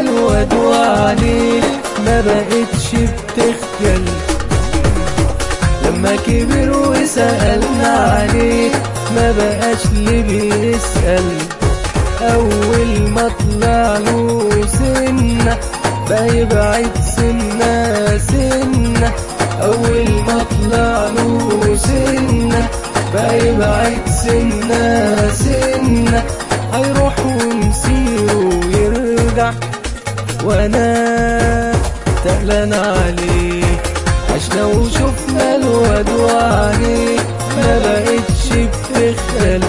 الواد وعليه ما بقتش بتخجل لما كبر وسألنا عليه ما بقاش اللي بيسأل أول ما طلع له سنة بقى يبعد سنة سنة أول ما طلع له سنة بقى يبعد سنة سنة هيروح ونسيه ويرجع وانا تقلان عليه عشنا وشفنا الواد وعليه ما بقتش بتخجل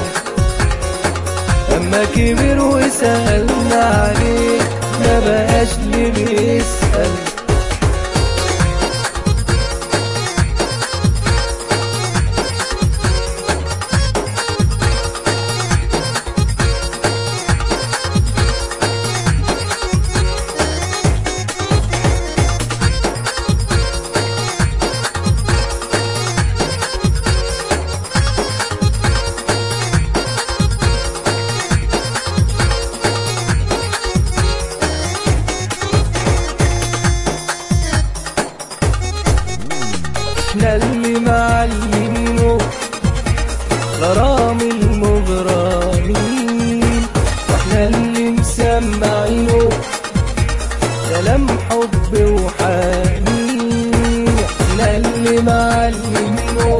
لما كبر وسألنا عليه ما بقاش اللي بيسأل احنا اللي معلمينه غرام المغرمين واحنا اللي مسمعينه كلام حب وحنين احنا اللي معلمينه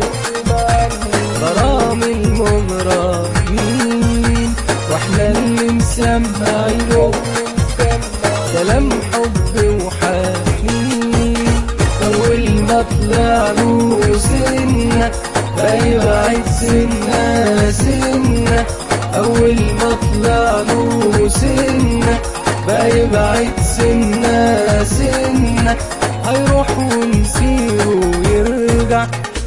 غرام المغرمين واحنا اللي مسمعينه كلام حب وحنين أول ما طلع له سنة بيبعد سنة سنة أول ما طلع له سنة بيبعد سنة سنة هيروح ونسيه ويرجع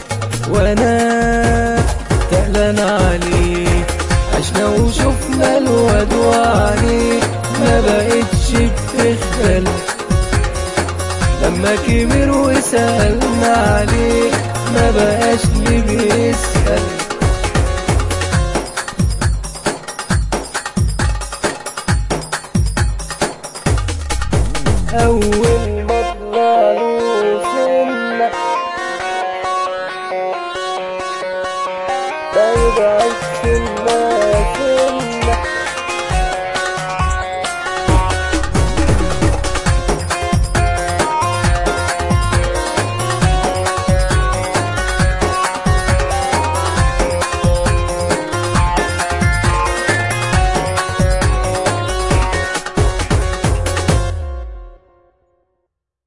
وانا تقلان عليه عشنا وشفنا الواد وعليه ما بقتش بتخجل لما كبر وسألنا عليه ما بقاش اللي بيسأل أول ما طلع له سنة بيبعد سنة